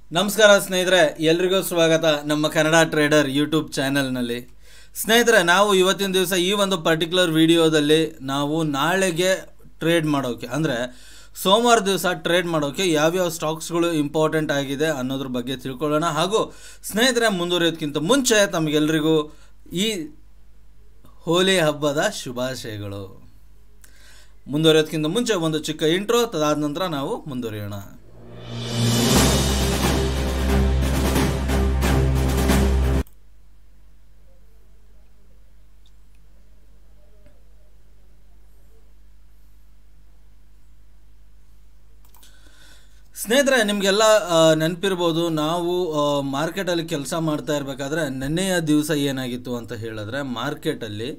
ನಮಸ್ಕಾರ ಸ್ನೇಹಿತರೆ ಎಲ್ರಿಗೂ ಸ್ವಾಗತ ನಮ್ಮ ಕನ್ನಡ ಟ್ರೇಡರ್ ಯೂಟ್ಯೂಬ್ ಚಾನೆಲ್ನಲ್ಲಿ ಸ್ನೇಹಿತರೆ ನಾವು ಇವತ್ತಿನ ದಿವಸ ಈ ಒಂದು ಪರ್ಟಿಕ್ಯುಲರ್ ವಿಡಿಯೋದಲ್ಲಿ ನಾವು ನಾಳೆಗೆ ಟ್ರೇಡ್ ಮಾಡೋಕೆ ಅಂದರೆ ಸೋಮವಾರ ದಿವಸ ಟ್ರೇಡ್ ಮಾಡೋಕೆ ಯಾವ್ಯಾವ ಸ್ಟಾಕ್ಸ್ಗಳು ಇಂಪಾರ್ಟೆಂಟ್ ಆಗಿದೆ ಅನ್ನೋದ್ರ ಬಗ್ಗೆ ತಿಳ್ಕೊಳ್ಳೋಣ ಹಾಗೂ ಸ್ನೇಹಿತರೆ ಮುಂದುವರಿಯೋದಕ್ಕಿಂತ ಮುಂಚೆ ತಮಗೆಲ್ರಿಗೂ ಈ ಹೋಲಿ ಹಬ್ಬದ ಶುಭಾಶಯಗಳು ಮುಂದುವರಿಯೋದಕ್ಕಿಂತ ಮುಂಚೆ ಒಂದು ಚಿಕ್ಕ ಇಂಟ್ರೋ ತದಾದ ನಂತರ ನಾವು ಮುಂದುವರಿಯೋಣ ಸ್ನೇಹಿತರೆ ನಿಮಗೆಲ್ಲ ನೆನಪಿರ್ಬೋದು ನಾವು ಮಾರ್ಕೆಟಲ್ಲಿ ಕೆಲಸ ಮಾಡ್ತಾ ಇರಬೇಕಾದ್ರೆ ನೆನ್ನೆಯ ದಿವಸ ಏನಾಗಿತ್ತು ಅಂತ ಹೇಳಿದ್ರೆ ಮಾರ್ಕೆಟಲ್ಲಿ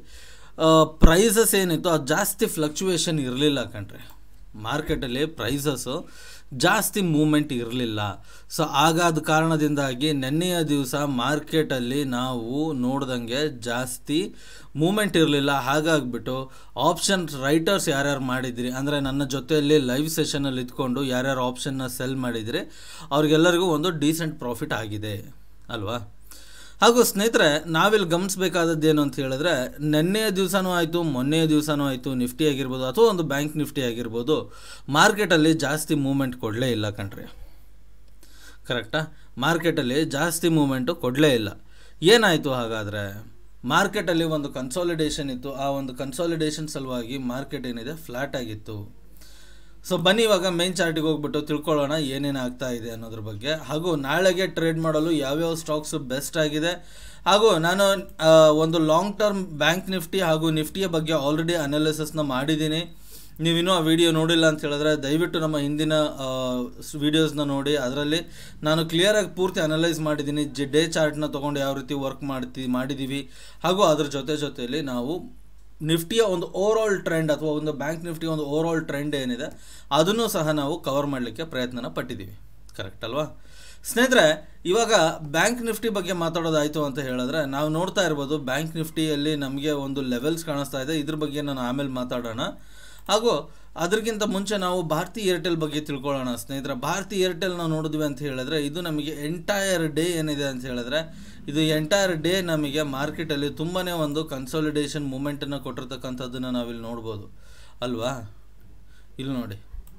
ಪ್ರೈಸಸ್ ಏನಿತ್ತು ಅದು ಜಾಸ್ತಿ ಫ್ಲಕ್ಚುಯೇಷನ್ ಇರಲಿಲ್ಲ ಕಣ್ರಿ ಮಾರ್ಕೆಟಲ್ಲಿ ಪ್ರೈಸಸ್ಸು ಜಾಸ್ತಿ ಮೂಮೆಂಟ್ ಇರಲಿಲ್ಲ ಸೊ ಆಗಾದ ಕಾರಣದಿಂದಾಗಿ ನೆನ್ನೆಯ ದಿವಸ ಮಾರ್ಕೆಟಲ್ಲಿ ನಾವು ನೋಡ್ದಂಗೆ ಜಾಸ್ತಿ ಮೂಮೆಂಟ್ ಇರಲಿಲ್ಲ ಹಾಗಾಗ್ಬಿಟ್ಟು ಆಪ್ಷನ್ ರೈಟರ್ಸ್ ಯಾರ್ಯಾರು ಮಾಡಿದ್ರಿ ಅಂದರೆ ನನ್ನ ಜೊತೆಯಲ್ಲಿ ಲೈವ್ ಸೆಷನಲ್ಲಿ ಇದ್ಕೊಂಡು ಯಾರ್ಯಾರು ಆಪ್ಷನ್ನ ಸೆಲ್ ಮಾಡಿದ್ರಿ ಅವ್ರಿಗೆಲ್ಲರಿಗೂ ಒಂದು ಡೀಸೆಂಟ್ ಪ್ರಾಫಿಟ್ ಆಗಿದೆ ಅಲ್ವಾ ಹಾಗೂ ಸ್ನೇಹಿತರೆ ನಾವಿಲ್ಲಿ ಗಮನಿಸಬೇಕಾದದ್ದು ಏನು ಅಂತ ಹೇಳಿದ್ರೆ ನೆನ್ನೆಯ ದಿವಸನೂ ಆಯಿತು ಮೊನ್ನೆಯ ದಿವಸನೂ ಆಯಿತು ನಿಫ್ಟಿ ಆಗಿರ್ಬೋದು ಅಥವಾ ಒಂದು ಬ್ಯಾಂಕ್ ನಿಫ್ಟಿ ಆಗಿರ್ಬೋದು ಮಾರ್ಕೆಟಲ್ಲಿ ಜಾಸ್ತಿ ಮೂಮೆಂಟ್ ಕೊಡಲೇ ಇಲ್ಲ ಕಣ್ರಿ ಕರೆಕ್ಟಾ ಮಾರ್ಕೆಟಲ್ಲಿ ಜಾಸ್ತಿ ಮೂಮೆಂಟು ಕೊಡಲೇ ಇಲ್ಲ ಏನಾಯಿತು ಹಾಗಾದರೆ ಮಾರ್ಕೆಟಲ್ಲಿ ಒಂದು ಕನ್ಸಾಲಿಡೇಷನ್ ಇತ್ತು ಆ ಒಂದು ಕನ್ಸಾಲಿಡೇಷನ್ ಸಲುವಾಗಿ ಮಾರ್ಕೆಟ್ ಏನಿದೆ ಫ್ಲ್ಯಾಟ್ ಆಗಿತ್ತು ಸೊ ಬನ್ನಿ ಇವಾಗ ಮೇನ್ ಚಾರ್ಟಿಗೆ ಹೋಗ್ಬಿಟ್ಟು ತಿಳ್ಕೊಳ್ಳೋಣ ಏನೇನು ಆಗ್ತಾ ಇದೆ ಅನ್ನೋದ್ರ ಬಗ್ಗೆ ಹಾಗೂ ನಾಳೆಗೆ ಟ್ರೇಡ್ ಮಾಡಲು ಯಾವ್ಯಾವ ಸ್ಟಾಕ್ಸ್ ಬೆಸ್ಟ್ ಆಗಿದೆ ಹಾಗೂ ನಾನು ಆ, ಒಂದು ಲಾಂಗ್ ಟರ್ಮ್ ಬ್ಯಾಂಕ್ ನಿಫ್ಟಿ ಹಾಗೂ ನಿಫ್ಟಿಯ ಬಗ್ಗೆ ಆಲ್ರೆಡಿ ಅನಾಲಿಸಿಸ್ನ ಮಾಡಿದ್ದೀನಿ ನೀವಿನ್ನೂ ಆ ವಿಡಿಯೋ ನೋಡಿಲ್ಲ ಅಂತ ಹೇಳಿದ್ರೆ ದಯವಿಟ್ಟು ನಮ್ಮ ಹಿಂದಿನ ವಿಡಿಯೋಸ್ನ ನೋಡಿ ಅದರಲ್ಲಿ ನಾನು ಕ್ಲಿಯರಾಗಿ ಪೂರ್ತಿ ಅನಲೈಸ್ ಮಾಡಿದ್ದೀನಿ ಜಿ ಡೇ ಚಾರ್ಟ್ನ ತೊಗೊಂಡು ಯಾವ ರೀತಿ ವರ್ಕ್ ಮಾಡ್ತಿ ಮಾಡಿದ್ದೀವಿ ಹಾಗೂ ಅದ್ರ ಜೊತೆ ಜೊತೆಯಲ್ಲಿ ನಾವು ನಿಫ್ಟಿಯ ಒಂದು ಓವರ್ ಆಲ್ ಟ್ರೆಂಡ್ ಅಥವಾ ಒಂದು ಬ್ಯಾಂಕ್ ನಿಫ್ಟಿಯ ಒಂದು ಓವರ್ ಆಲ್ ಟ್ರೆಂಡ್ ಏನಿದೆ ಅದನ್ನು ಸಹ ನಾವು ಕವರ್ ಮಾಡಲಿಕ್ಕೆ ಪ್ರಯತ್ನನ ಪಟ್ಟಿದ್ದೀವಿ ಕರೆಕ್ಟ್ ಅಲ್ವಾ ಸ್ನೇಹಿತರೆ ಇವಾಗ ಬ್ಯಾಂಕ್ ನಿಫ್ಟಿ ಬಗ್ಗೆ ಮಾತಾಡೋದಾಯಿತು ಅಂತ ಹೇಳಿದ್ರೆ ನಾವು ನೋಡ್ತಾ ಇರ್ಬೋದು ಬ್ಯಾಂಕ್ ನಿಫ್ಟಿಯಲ್ಲಿ ನಮಗೆ ಒಂದು ಲೆವೆಲ್ಸ್ ಕಾಣಿಸ್ತಾ ಇದೆ ಇದ್ರ ಬಗ್ಗೆ ನಾನು ಆಮೇಲೆ ಮಾತಾಡೋಣ ಹಾಗೂ ಅದಕ್ಕಿಂತ ಮುಂಚೆ ನಾವು ಭಾರತಿ ಏರ್ಟೆಲ್ ಬಗ್ಗೆ ತಿಳ್ಕೊಳ್ಳೋಣ ಸ್ನೇಹಿತರೆ ಭಾರತಿ ಏರ್ಟೆಲ್ ನಾವು ನೋಡಿದ್ವಿ ಅಂತ ಹೇಳಿದ್ರೆ ಇದು ನಮಗೆ ಎಂಟೈರ್ ಡೇ ಏನಿದೆ ಅಂತ ಹೇಳಿದ್ರೆ ಇದು ಎಂಟೈರ್ ಡೇ ನಮಗೆ ಮಾರ್ಕೆಟಲ್ಲಿ ತುಂಬಾ ಒಂದು ಕನ್ಸಾಲಿಡೇಷನ್ ಮೂಮೆಂಟನ್ನು ಕೊಟ್ಟಿರ್ತಕ್ಕಂಥದ್ದನ್ನು ನಾವಿಲ್ಲಿ ನೋಡ್ಬೋದು ಅಲ್ವಾ ಇಲ್ಲಿ ನೋಡಿ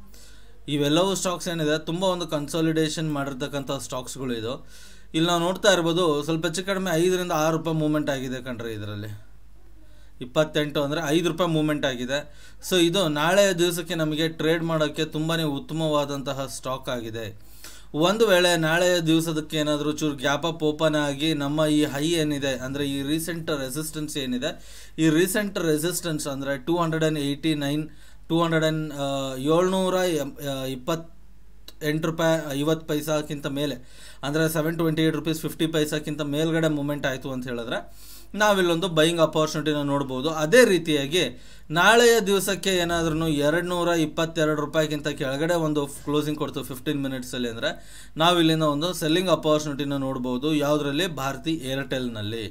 ಇವೆಲ್ಲವೂ ಸ್ಟಾಕ್ಸ್ ಏನಿದೆ ತುಂಬ ಒಂದು ಕನ್ಸಾಲಿಡೇಷನ್ ಮಾಡಿರ್ತಕ್ಕಂಥ ಸ್ಟಾಕ್ಸ್ಗಳು ಇದು ಇಲ್ಲಿ ನಾವು ನೋಡ್ತಾ ಇರ್ಬೋದು ಸ್ವಲ್ಪ ಹೆಚ್ಚು ಕಡಿಮೆ ಐದರಿಂದ ಆರು ರೂಪಾಯಿ ಮೂಮೆಂಟ್ ಆಗಿದೆ ಕಣ್ರಿ ಇದರಲ್ಲಿ ಇಪ್ಪತ್ತೆಂಟು ಅಂದರೆ ಐದು ರೂಪಾಯಿ ಮೂಮೆಂಟ್ ಆಗಿದೆ ಸೊ ಇದು ನಾಳೆ ದಿವಸಕ್ಕೆ ನಮಗೆ ಟ್ರೇಡ್ ಮಾಡೋಕ್ಕೆ ತುಂಬಾ ಉತ್ತಮವಾದಂತಹ ಸ್ಟಾಕ್ ಆಗಿದೆ ಒಂದು ವೇಳೆ ನಾಳೆಯ ದಿವಸದಕ್ಕೆ ಏನಾದರೂ ಚೂರು ಗ್ಯಾಪ್ ಅಪ್ ಓಪನ್ ಆಗಿ ನಮ್ಮ ಈ ಹೈ ಏನಿದೆ ಅಂದರೆ ಈ ರೀಸೆಂಟ್ ರೆಸಿಸ್ಟೆನ್ಸ್ ಏನಿದೆ ಈ ರೀಸೆಂಟ್ ರೆಸಿಸ್ಟೆನ್ಸ್ ಅಂದರೆ two hundred and eighty nine two hundred and ಏಳ್ನೂರ ಎಂ ಇಪ್ಪತ್ತು ಎಂಟು ರೂಪಾಯಿ ಐವತ್ತು ಪೈಸಾಕ್ಕಿಂತ ಮೇಲೆ ಅಂದರೆ seven twenty eight rupees fifty ಪೈಸಾಕ್ಕಿಂತ ಮೇಲ್ಗಡೆ ಮೂಮೆಂಟ್ ಆಯಿತು ಅಂತ ಹೇಳಿದ್ರೆ ನಾವಿಲ್ಲೊಂದು ಬೈಯಿಂಗ್ ಅಪಾರ್ಚುನಿಟಿನ ನೋಡ್ಬೋದು ಅದೇ ರೀತಿಯಾಗಿ ನಾಳೆಯ ದಿವಸಕ್ಕೆ ಏನಾದ್ರೂ ಎರಡು ನೂರ ಇಪ್ಪತ್ತೆರಡು ರೂಪಾಯಿಗಿಂತ ಕೆಳಗಡೆ ಒಂದು ಕ್ಲೋಸಿಂಗ್ ಕೊಡ್ತು ಫಿಫ್ಟೀನ್ ಮಿನಿಟ್ಸಲ್ಲಿ ಅಂದರೆ ನಾವಿಲ್ಲಿಂದ ಒಂದು ಸೆಲ್ಲಿಂಗ್ ಅಪಾರ್ಚುನಿಟಿನ ನೋಡ್ಬೋದು ಯಾವುದರಲ್ಲಿ ಭಾರತಿ ಏರ್ಟೆಲ್ನಲ್ಲಿ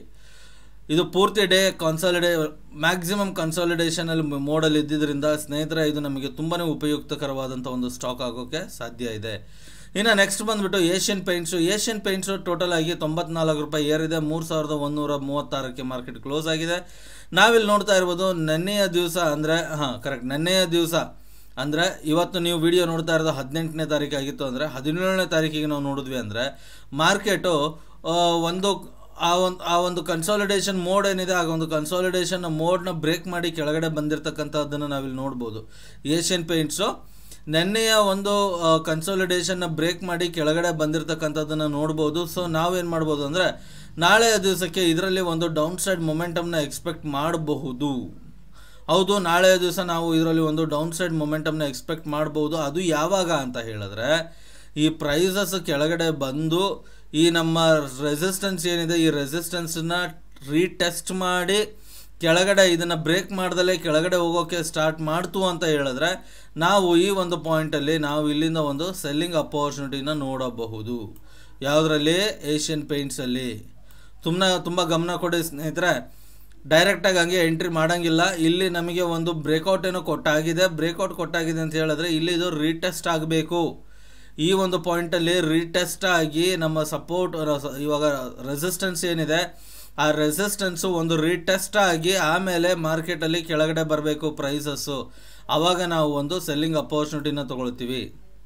ಇದು ಪೂರ್ತಿ ಡೇ ಕನ್ಸಾಲಿಡೇ ಮ್ಯಾಕ್ಸಿಮಮ್ ಕನ್ಸಾಲಿಡೇಷನಲ್ಲಿ ಮೋಡಲ್ಲಿ ಇದ್ದಿದ್ದರಿಂದ ಸ್ನೇಹಿತರೆ ಇದು ನಮಗೆ ತುಂಬಾ ಉಪಯುಕ್ತಕರವಾದಂಥ ಒಂದು ಸ್ಟಾಕ್ ಆಗೋಕ್ಕೆ ಸಾಧ್ಯ ಇದೆ ಇನ್ನು ನೆಕ್ಸ್ಟ್ ಬಂದುಬಿಟ್ಟು Asian Paints Asian Paints total ಆಗಿ ತೊಂಬತ್ನಾಲ್ಕು ರೂಪಾಯಿ ಏರಿದೆ ಮೂರು ಸಾವಿರದ ಒಂದೂರ ಮೂವತ್ತಾರಕ್ಕೆ ಮಾರ್ಕೆಟ್ ಕ್ಲೋಸ್ ಆಗಿದೆ ನಾವಿಲ್ಲಿ ನೋಡ್ತಾ ಇರ್ಬೋದು ನೆನ್ನೆಯ ದಿವಸ ಅಂದರೆ ಹಾಂ ಕರೆಕ್ಟ್ ನೆನ್ನೆಯ ದಿವಸ ಅಂದರೆ ಇವತ್ತು ನೀವು ವಿಡಿಯೋ ನೋಡ್ತಾ ಇರೋದು ಹದಿನೆಂಟನೇ ತಾರೀಕು ಆಗಿತ್ತು ಅಂದರೆ ಹದಿನೇಳನೇ ತಾರೀಕಿಗೆ ನಾವು ನೋಡಿದ್ವಿ ಅಂದರೆ ಮಾರ್ಕೆಟು ಒಂದು ಆ ಒಂದು ಆ ಒಂದು ಕನ್ಸಾಲಿಡೇಷನ್ ಮೋಡ್ ಏನಿದೆ ಆ ಒಂದು ಕನ್ಸಾಲಿಡೇಷನ್ ಮೋಡ್ನ ಬ್ರೇಕ್ ಮಾಡಿ ಕೆಳಗಡೆ ಬಂದಿರತಕ್ಕಂಥದ್ದನ್ನು ನಾವಿಲ್ಲಿ ನೋಡ್ಬೋದು ಏಷ್ಯನ್ ಪೇಂಟ್ಸು ನೆನ್ನೆಯ ಒಂದು ಕನ್ಸಾಲಿಡೇಷನ್ನ ಬ್ರೇಕ್ ಮಾಡಿ ಕೆಳಗಡೆ ಬಂದಿರತಕ್ಕಂಥದ್ದನ್ನು ನೋಡ್ಬೋದು ಸೊ ನಾವೇನು ಮಾಡ್ಬೋದು ಅಂದರೆ ನಾಳೆಯ ದಿವಸಕ್ಕೆ ಇದರಲ್ಲಿ ಒಂದು ಡೌನ್ ಸೈಡ್ ಮೊಮೆಂಟಮ್ನ ಎಕ್ಸ್ಪೆಕ್ಟ್ ಮಾಡಬಹುದು ಹೌದು ನಾಳೆಯ ದಿವಸ ನಾವು ಇದರಲ್ಲಿ ಒಂದು ಡೌನ್ ಸೈಡ್ ಮೊಮೆಂಟಮ್ನ ಎಕ್ಸ್ಪೆಕ್ಟ್ ಮಾಡ್ಬೋದು ಅದು ಯಾವಾಗ ಅಂತ ಹೇಳಿದ್ರೆ ಈ ಪ್ರೈಸಸ್ ಕೆಳಗಡೆ ಬಂದು ಈ ನಮ್ಮ ರೆಸಿಸ್ಟೆನ್ಸ್ ಏನಿದೆ ಈ ರೆಸಿಸ್ಟೆನ್ಸನ್ನ ರೀಟೆಸ್ಟ್ ಮಾಡಿ ಕೆಳಗಡೆ ಇದನ್ನು ಬ್ರೇಕ್ ಮಾಡ್ದಲೇ ಕೆಳಗಡೆ ಹೋಗೋಕ್ಕೆ ಸ್ಟಾರ್ಟ್ ಮಾಡ್ತು ಅಂತ ಹೇಳಿದ್ರೆ ನಾವು ಈ ಒಂದು ಪಾಯಿಂಟಲ್ಲಿ ನಾವು ಇಲ್ಲಿಂದ ಒಂದು ಸೆಲ್ಲಿಂಗ್ ಅಪಾರ್ಚುನಿಟಿನ ನೋಡಬಹುದು ಯಾವುದರಲ್ಲಿ ಏಷ್ಯನ್ ಪೇಂಟ್ಸಲ್ಲಿ ತುಂಬ ತುಂಬ ಗಮನ ಕೊಡಿ ಸ್ನೇಹಿತರೆ ಡೈರೆಕ್ಟಾಗಿ ಹಂಗೆ ಎಂಟ್ರಿ ಮಾಡೋಂಗಿಲ್ಲ ಇಲ್ಲಿ ನಮಗೆ ಒಂದು ಬ್ರೇಕೌಟ್ ಏನೋ ಕೊಟ್ಟಾಗಿದೆ ಬ್ರೇಕೌಟ್ ಕೊಟ್ಟಾಗಿದೆ ಅಂತ ಹೇಳಿದ್ರೆ ಇಲ್ಲಿ ಇದು ರೀಟೆಸ್ಟ್ ಆಗಬೇಕು ಈ ಒಂದು ಪಾಯಿಂಟಲ್ಲಿ ರೀಟೆಸ್ಟ್ ಆಗಿ ನಮ್ಮ ಸಪೋರ್ಟ್ ಇವಾಗ ರೆಸಿಸ್ಟೆನ್ಸ್ ಏನಿದೆ ಆ ರೆಸಿಸ್ಟೆನ್ಸು ಒಂದು ರೀಟೆಸ್ಟ್ ಆಗಿ ಆಮೇಲೆ ಮಾರ್ಕೆಟಲ್ಲಿ ಕೆಳಗಡೆ ಬರಬೇಕು ಪ್ರೈಸಸ್ಸು ಆವಾಗ ನಾವು ಒಂದು ಸೆಲ್ಲಿಂಗ್ ಅಪರ್ಚುನಿಟಿನ ತೊಗೊಳ್ತೀವಿ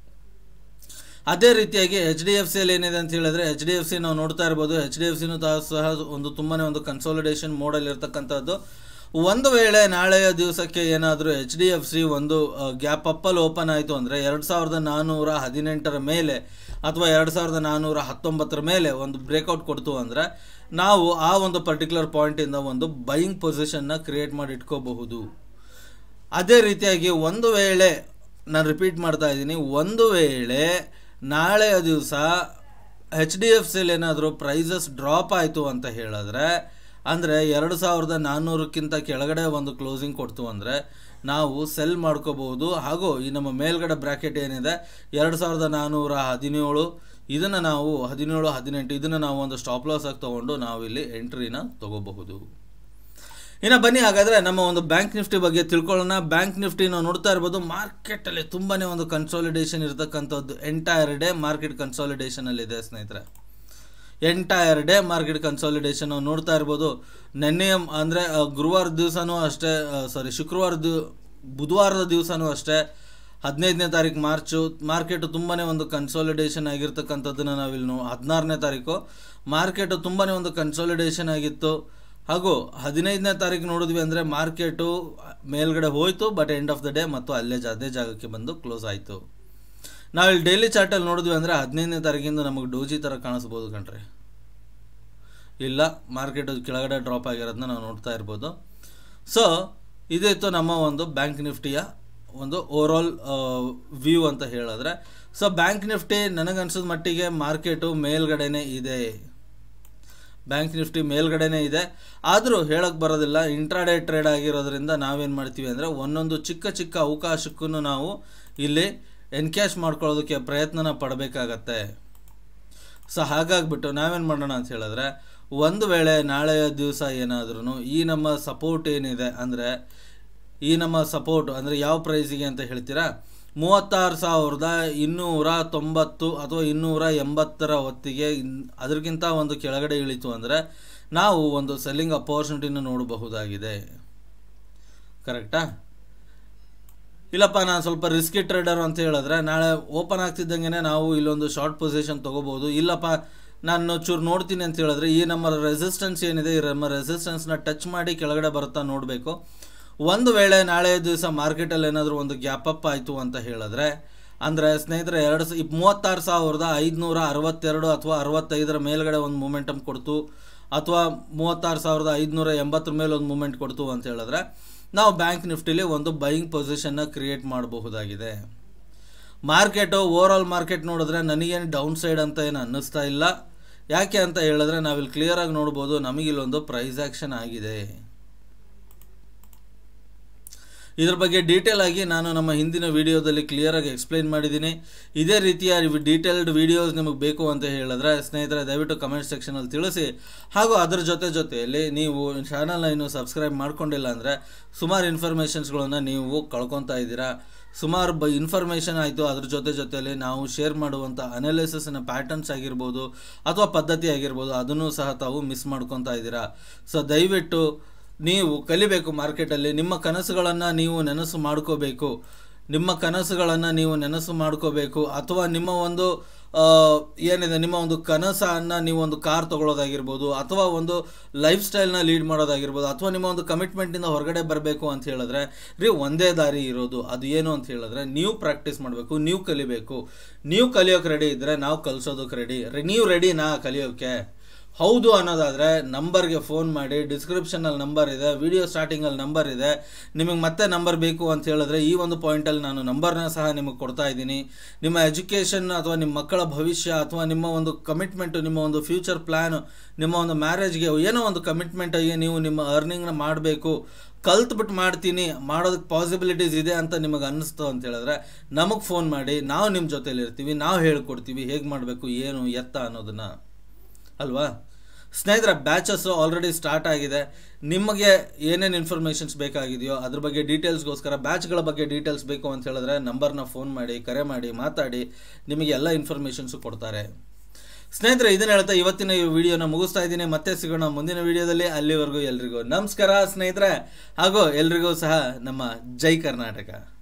ಅದೇ ರೀತಿಯಾಗಿ ಎಚ್ ಡಿ ಎಫ್ ಸಿಯಲ್ಲಿ ಏನಿದೆ ಅಂತ ಹೇಳಿದ್ರೆ ಎಚ್ ಡಿ ಎಫ್ ಸಿ ನಾವು ನೋಡ್ತಾ ಇರ್ಬೋದು ಎಚ್ ಡಿ ಎಫ್ ಸಿನೂ ಸಹ ಒಂದು ತುಂಬಾ ಒಂದು ಕನ್ಸಾಲಿಡೇಷನ್ ಮೋಡಲ್ಲಿ ಇರ್ತಕ್ಕಂಥದ್ದು ಒಂದು ವೇಳೆ ನಾಳೆಯ ದಿವಸಕ್ಕೆ ಏನಾದರೂ ಎಚ್ ಡಿ ಎಫ್ ಸಿ ಒಂದು ಗ್ಯಾಪ್ ಅಪ್ಪಲ್ಲಿ ಓಪನ್ ಆಯಿತು ಅಂದರೆ ಎರಡು ಸಾವಿರದ ನಾನ್ನೂರ ಹದಿನೆಂಟರ ಮೇಲೆ ಅಥವಾ ಎರಡು ಸಾವಿರದ ನಾನ್ನೂರ ಹತ್ತೊಂಬತ್ತರ ಮೇಲೆ ಒಂದು ಬ್ರೇಕೌಟ್ ಕೊಡ್ತು ಅಂದರೆ ನಾವು ಆ ಒಂದು ಪರ್ಟಿಕ್ಯುಲರ್ ಪಾಯಿಂಟಿಂದ ಒಂದು ಬೈಯಿಂಗ್ ಪೊಸಿಷನ್ನ ಕ್ರಿಯೇಟ್ ಮಾಡಿ ಇಟ್ಕೋಬಹುದು ಅದೇ ರೀತಿಯಾಗಿ ಒಂದು ವೇಳೆ ನಾನು ರಿಪೀಟ್ ಮಾಡ್ತಾ ಇದ್ದೀನಿ ಒಂದು ವೇಳೆ ನಾಳೆಯ ದಿವಸ ಎಚ್ ಡಿ ಎಫ್ ಸಿಲಿ ಏನಾದರೂ ಪ್ರೈಸಸ್ ಡ್ರಾಪ್ ಆಯಿತು ಅಂತ ಹೇಳಿದ್ರೆ ಅಂದರೆ ಎರಡು ಸಾವಿರದ ನಾನ್ನೂರಕ್ಕಿಂತ ಕೆಳಗಡೆ ಒಂದು ಕ್ಲೋಸಿಂಗ್ ಕೊಡ್ತು ಅಂದರೆ ನಾವು ಸೆಲ್ ಮಾಡ್ಕೋಬಹುದು ಹಾಗೂ ಈ ನಮ್ಮ ಮೇಲ್ಗಡೆ ಬ್ರ್ಯಾಕೆಟ್ ಏನಿದೆ ಎರಡು ಸಾವಿರದ ನಾನ್ನೂರ ಹದಿನೇಳು ಇದನ್ನು ನಾವು ಹದಿನೇಳು ಹದಿನೆಂಟು ಇದನ್ನು ನಾವು ಒಂದು ಸ್ಟಾಪ್ ಲಾಸ್ ಆಗಿ ತೊಗೊಂಡು ನಾವು ಇಲ್ಲಿ ಎಂಟ್ರಿನ ತಗೋಬಹುದು ಇನ್ನು ಬನ್ನಿ ಹಾಗಾದರೆ ನಮ್ಮ ಒಂದು ಬ್ಯಾಂಕ್ ನಿಫ್ಟಿ ಬಗ್ಗೆ ತಿಳ್ಕೊಳ್ಳೋಣ ಬ್ಯಾಂಕ್ ನಿಫ್ಟಿ ನಾವು ನೋಡ್ತಾ ಇರ್ಬೋದು ಮಾರ್ಕೆಟಲ್ಲಿ ತುಂಬಾ ಒಂದು ಕನ್ಸಾಲಿಡೇಷನ್ ಇರತಕ್ಕಂಥದ್ದು ಎಂಟೈರ್ ಡೇ ಮಾರ್ಕೆಟ್ ಕನ್ಸಾಲಿಡೇಷನಲ್ಲಿದೆ ಸ್ನೇಹಿತರೆ ಎಂಟೈರ್ ಡೇ ಮಾರ್ಕೆಟ್ ಕನ್ಸಾಲಿಡೇಷನ್ ನಾವು ನೋಡ್ತಾ ಇರ್ಬೋದು ನೆನ್ನೆ ಅಂದರೆ ಗುರುವಾರ ದಿವಸನೂ ಅಷ್ಟೇ ಸಾರಿ ಶುಕ್ರವಾರ ದಿವ ಬುಧವಾರದ ದಿವಸನೂ ಅಷ್ಟೇ ಹದಿನೈದನೇ ತಾರೀಕು ಮಾರ್ಚು ಮಾರ್ಕೆಟು ತುಂಬಾ ಒಂದು ಕನ್ಸಾಲಿಡೇಷನ್ ಆಗಿರ್ತಕ್ಕಂಥದ್ದನ್ನು ನಾವಿಲ್ಲಿ ನೋ ಹದಿನಾರನೇ ತಾರೀಕು ಮಾರ್ಕೆಟು ತುಂಬಾ ಒಂದು ಕನ್ಸಾಲಿಡೇಷನ್ ಆಗಿತ್ತು ಹಾಗೂ ಹದಿನೈದನೇ ತಾರೀಕು ನೋಡಿದ್ವಿ ಅಂದರೆ ಮಾರ್ಕೆಟು ಮೇಲ್ಗಡೆ ಹೋಯಿತು but end of the day ಮತ್ತು ಅಲ್ಲೇ ಜ- ಅದೇ ಜಾಗಕ್ಕೆ ಬಂದು ಕ್ಲೋಸ್ ಆಯಿತು ನಾವು ಇಲ್ಲಿ ಡೈಲಿ ಚಾರ್ಟಲ್ಲಿ ನೋಡಿದ್ವಿ ಅಂದರೆ ಹದಿನೈದನೇ ತಾರೀಕಿಂದ ನಮಗೆ ಡೋಜಿ ಥರ ಕಾಣಿಸ್ಬೋದು ಕಣ್ರಿ ಇಲ್ಲ ಮಾರ್ಕೆಟ್ ಕೆಳಗಡೆ ಡ್ರಾಪ್ ಆಗಿರೋದನ್ನ ನಾವು ನೋಡ್ತಾ ಇರ್ಬೋದು ಸೊ ಇದಿತ್ತು ನಮ್ಮ ಒಂದು ಬ್ಯಾಂಕ್ ನಿಫ್ಟಿಯ ಒಂದು ಓವರಾಲ್ ವ್ಯೂ ಅಂತ ಹೇಳಿದ್ರೆ ಸೊ ಬ್ಯಾಂಕ್ ನಿಫ್ಟಿ ನನಗನ್ಸಿದ ಮಟ್ಟಿಗೆ ಮಾರ್ಕೆಟು ಮೇಲ್ಗಡೆನೇ ಇದೆ ಬ್ಯಾಂಕ್ ನಿಫ್ಟಿ ಮೇಲ್ಗಡೆನೇ ಇದೆ ಆದರೂ ಹೇಳಕ್ಕೆ ಬರೋದಿಲ್ಲ ಇಂಟ್ರಾಡೇ ಟ್ರೇಡ್ ಆಗಿರೋದ್ರಿಂದ ನಾವೇನು ಮಾಡ್ತೀವಿ ಅಂದರೆ ಒಂದೊಂದು ಚಿಕ್ಕ ಚಿಕ್ಕ ಅವಕಾಶಕ್ಕೂ ನಾವು ಇಲ್ಲಿ ಎನ್ಕ್ಯಾಶ್ ಮಾಡ್ಕೊಳ್ಳೋದಕ್ಕೆ ಪ್ರಯತ್ನನ ಪಡಬೇಕಾಗತ್ತೆ ಸೊ ಹಾಗಾಗ್ಬಿಟ್ಟು ನಾವೇನು ಮಾಡೋಣ ಅಂತ ಹೇಳಿದ್ರೆ ಒಂದು ವೇಳೆ ನಾಳೆಯ ದಿವಸ ಏನಾದ್ರೂ ಈ ನಮ್ಮ ಸಪೋರ್ಟ್ ಏನಿದೆ ಅಂದರೆ ಈ ನಮ್ಮ ಸಪೋರ್ಟ್ ಅಂದರೆ ಯಾವ ಪ್ರೈಸಿಗೆ ಅಂತ ಹೇಳ್ತೀರಾ ಮೂವತ್ತಾರು ಸಾವಿರದ ಇನ್ನೂರ ತೊಂಬತ್ತು ಅಥವಾ ಇನ್ನೂರ ಎಂಬತ್ತರ ಹೊತ್ತಿಗೆ ಇನ್- ಅದಕ್ಕಿಂತ ಒಂದು ಕೆಳಗಡೆ ಇಳಿತು ಅಂದರೆ ನಾವು ಒಂದು ಸೆಲ್ಲಿಂಗ್ ಅಪರ್ಚುನಿಟಿನ ನೋಡಬಹುದಾಗಿದೆ ಕರೆಕ್ಟಾ ಇಲ್ಲಪ್ಪ ನಾನು ಸ್ವಲ್ಪ ರಿಸ್ಕಿ ಟ್ರೇಡರ್ ಅಂತ ಹೇಳಿದ್ರೆ ನಾಳೆ ಓಪನ್ ಆಗ್ತಿದ್ದಂಗೆ ನಾವು ಇಲ್ಲೊಂದು ಶಾರ್ಟ್ ಪೊಸಿಷನ್ ತೊಗೋಬೋದು ಇಲ್ಲಪ್ಪ ನಾನು ಚೂರು ನೋಡ್ತೀನಿ ಅಂತ ಹೇಳಿದ್ರೆ ಈ ನಮ್ಮ ರೆಸಿಸ್ಟೆನ್ಸ್ ಏನಿದೆ ಈ ನಮ್ಮ ರೆಸಿಸ್ಟೆನ್ಸ್ನ ಟಚ್ ಮಾಡಿ ಕೆಳಗಡೆ ಬರುತ್ತಾ ನೋಡಬೇಕು ಒಂದು ವೇಳೆ ನಾಳೆ ದಿವಸ ಮಾರ್ಕೆಟಲ್ಲಿ ಏನಾದರೂ ಒಂದು ಗ್ಯಾಪ್ ಅಪ್ ಆಯಿತು ಅಂತ ಹೇಳಿದ್ರೆ ಅಂದರೆ ಸ್ನೇಹಿತರೆ ಎರಡು ಸ ಮೂವತ್ತಾರು ಸಾವಿರದ ಐದುನೂರ ಅರವತ್ತೆರಡು ಅಥವಾ ಅರವತ್ತೈದರ ಮೇಲ್ಗಡೆ ಒಂದು ಮೂಮೆಂಟಮ್ ಕೊಡ್ತು ಅಥವಾ ಮೂವತ್ತಾರು ಸಾವಿರದ ಐದುನೂರ ಎಂಬತ್ತರ ಮೇಲೆ ಒಂದು ಮೂಮೆಂಟ್ ಕೊಡ್ತು ಅಂತ ಹೇಳಿದ್ರೆ ನಾವು ಬ್ಯಾಂಕ್ ನಿಫ್ಟಿಲಿ ಒಂದು ಬೈಯಿಂಗ್ ಪೊಸಿಷನ್ನ ಕ್ರಿಯೇಟ್ ಮಾಡಬಹುದಾಗಿದೆ ಮಾರ್ಕೆಟು ಓವರಾಲ್ ಮಾರ್ಕೆಟ್ ನೋಡಿದ್ರೆ ನನಗೇನು ಡೌನ್ ಸೈಡ್ ಅಂತ ಏನು ಅನ್ನಿಸ್ತಾ ಇಲ್ಲ ಯಾಕೆ ಅಂತ ಹೇಳಿದ್ರೆ ನಾವಿಲ್ಲಿ ಕ್ಲಿಯರಾಗಿ ನೋಡ್ಬೋದು ನಮಗಿಲ್ಲೊಂದು ಪ್ರೈಸ್ ಆ್ಯಕ್ಷನ್ ಆಗಿದೆ ಇದ್ರ ಬಗ್ಗೆ ಡೀಟೇಲ್ ಆಗಿ ನಾನು ನಮ್ಮ ಹಿಂದಿನ ವಿಡಿಯೋದಲ್ಲಿ ಕ್ಲಿಯರಾಗಿ ಎಕ್ಸ್ಪ್ಲೈನ್ ಮಾಡಿದ್ದೀನಿ ಇದೇ ರೀತಿಯ ಡೀಟೇಲ್ಡ್ ವಿಡಿಯೋಸ್ ನಿಮಗೆ ಬೇಕು ಅಂತ ಹೇಳಿದ್ರೆ ಸ್ನೇಹಿತರೆ ದಯವಿಟ್ಟು ಕಮೆಂಟ್ ಸೆಕ್ಷನಲ್ಲಿ ತಿಳಿಸಿ ಹಾಗೂ ಅದರ ಜೊತೆ ಜೊತೆಯಲ್ಲಿ ನೀವು ಚಾನಲ್ನ ಇನ್ನೂ ಸಬ್ಸ್ಕ್ರೈಬ್ ಮಾಡ್ಕೊಂಡಿಲ್ಲ ಅಂದರೆ ಸುಮಾರು ಇನ್ಫಾರ್ಮೇಷನ್ಸ್ಗಳನ್ನು ನೀವು ಕಳ್ಕೊತಾ ಇದ್ದೀರಾ ಸುಮಾರು ಬ ಇನ್ಫಾರ್ಮೇಷನ್ ಆಯಿತು ಅದ್ರ ಜೊತೆ ಜೊತೆಯಲ್ಲಿ ನಾವು ಶೇರ್ ಮಾಡುವಂಥ ಅನಾಲಿಸಿಸ್ನ ಪ್ಯಾಟರ್ನ್ಸ್ ಆಗಿರ್ಬೋದು ಅಥವಾ ಪದ್ಧತಿ ಆಗಿರ್ಬೋದು ಅದನ್ನು ಸಹ ತಾವು ಮಿಸ್ ಮಾಡ್ಕೊತಾ ಇದ್ದೀರಾ ಸೊ ದಯವಿಟ್ಟು ನೀವು ಕಲಿಬೇಕು ಮಾರ್ಕೆಟಲ್ಲಿ ನಿಮ್ಮ ಕನಸುಗಳನ್ನು ನೀವು ನೆನಸು ಮಾಡ್ಕೋಬೇಕು ನಿಮ್ಮ ಕನಸುಗಳನ್ನು ನೀವು ನೆನಸು ಮಾಡ್ಕೋಬೇಕು ಅಥವಾ ನಿಮ್ಮ ಒಂದು ಆ, ಏನಿದೆ ನಿಮ್ಮ ಒಂದು ಕನಸನ್ನು ನೀವು ಒಂದು ಕಾರ್ ತೊಗೊಳೋದಾಗಿರ್ಬೋದು ಅಥವಾ ಒಂದು ಲೈಫ್ ಸ್ಟೈಲ್ನ ಲೀಡ್ ಮಾಡೋದಾಗಿರ್ಬೋದು ಅಥವಾ ನಿಮ್ಮ ಒಂದು ಕಮಿಟ್ಮೆಂಟಿಂದ ಹೊರಗಡೆ ಬರಬೇಕು ಅಂತ ಹೇಳಿದ್ರೆ ರೀ ಒಂದೇ ದಾರಿ ಇರೋದು ಅದು ಏನು ಅಂತ ಹೇಳಿದ್ರೆ ನೀವು ಪ್ರಾಕ್ಟೀಸ್ ಮಾಡಬೇಕು ನೀವು ಕಲಿಬೇಕು ನೀವು ಕಲಿಯೋಕೆ ರೆಡಿ ಇದ್ದರೆ ನಾವು ಕಲಿಸೋದಕ್ಕೆ ರೆಡಿ ನೀವು ರೆಡಿನಾ ಕಲಿಯೋಕ್ಕೆ ಹೌದು ಅನ್ನೋದಾದರೆ ನಂಬರ್ಗೆ ಫೋನ್ ಮಾಡಿ ಡಿಸ್ಕ್ರಿಪ್ಷನಲ್ಲಿ ನಂಬರ್ ಇದೆ ವಿಡಿಯೋ ಸ್ಟಾರ್ಟಿಂಗಲ್ಲಿ ನಂಬರ್ ಇದೆ ನಿಮಗೆ ಮತ್ತೆ ನಂಬರ್ ಬೇಕು ಅಂತ ಹೇಳಿದ್ರೆ ಈ ಒಂದು ಪಾಯಿಂಟಲ್ಲಿ ನಾನು ನಂಬರ್ನ ಸಹ ನಿಮಗೆ ಕೊಡ್ತಾ ಇದ್ದೀನಿ ನಿಮ್ಮ ಎಜುಕೇಷನ್ ಅಥವಾ ನಿಮ್ಮ ಮಕ್ಕಳ ಭವಿಷ್ಯ ಅಥವಾ ನಿಮ್ಮ ಒಂದು ಕಮಿಟ್ಮೆಂಟು ನಿಮ್ಮ ಒಂದು ಫ್ಯೂಚರ್ ಪ್ಲ್ಯಾನು ನಿಮ್ಮ ಒಂದು ಮ್ಯಾರೇಜ್ಗೆ ಏನೋ ಒಂದು ಕಮಿಟ್ಮೆಂಟಾಗಿ ನೀವು ನಿಮ್ಮ ಅರ್ನಿಂಗ್ನ ಮಾಡಬೇಕು ಕಲ್ತ್ಬಿಟ್ಟು ಮಾಡ್ತೀನಿ ಮಾಡೋದಕ್ಕೆ ಪಾಸಿಬಿಲಿಟೀಸ್ ಇದೆ ಅಂತ ನಿಮಗೆ ಅನ್ನಿಸ್ತು ಅಂತ ಹೇಳಿದ್ರೆ ನಮಗೆ ಫೋನ್ ಮಾಡಿ ನಾವು ನಿಮ್ಮ ಜೊತೆಲಿ ಇರ್ತೀವಿ ನಾವು ಹೇಳ್ಕೊಡ್ತೀವಿ ಹೇಗೆ ಮಾಡಬೇಕು ಏನು ಎತ್ತ ಅನ್ನೋದನ್ನು ಅಲ್ವಾ ಸ್ನೇಹಿತರೆ ಬ್ಯಾಚಸ್ ಆಲ್ರೆಡಿ ಸ್ಟಾರ್ಟ್ ಆಗಿದೆ ನಿಮಗೆ ಏನೇನು ಇನ್ಫಾರ್ಮೇಷನ್ಸ್ ಬೇಕಾಗಿದೆಯೋ ಅದ್ರ ಬಗ್ಗೆ ಡೀಟೇಲ್ಸ್ಗೋಸ್ಕರ ಬ್ಯಾಚ್ಗಳ ಬಗ್ಗೆ ಡೀಟೇಲ್ಸ್ ಬೇಕು ಅಂತ ಹೇಳಿದ್ರೆ ನಂಬರ್ನ ಫೋನ್ ಮಾಡಿ ಕರೆ ಮಾಡಿ ಮಾತಾಡಿ ನಿಮಗೆ ಎಲ್ಲ ಇನ್ಫಾರ್ಮೇಷನ್ಸು ಕೊಡ್ತಾರೆ ಸ್ನೇಹಿತರೆ ಇದನ್ನ ಹೇಳ್ತಾ ಇವತ್ತಿನ ಈ ವಿಡಿಯೋನ ಮುಗಿಸ್ತಾ ಇದ್ದೀನಿ ಮತ್ತೆ ಸಿಗೋಣ ಮುಂದಿನ ವಿಡಿಯೋದಲ್ಲಿ ಅಲ್ಲಿವರೆಗೂ ಎಲ್ರಿಗೂ ನಮಸ್ಕಾರ ಸ್ನೇಹಿತರೆ ಹಾಗೂ ಎಲ್ರಿಗೂ ಸಹ ನಮ್ಮ ಜೈ ಕರ್ನಾಟಕ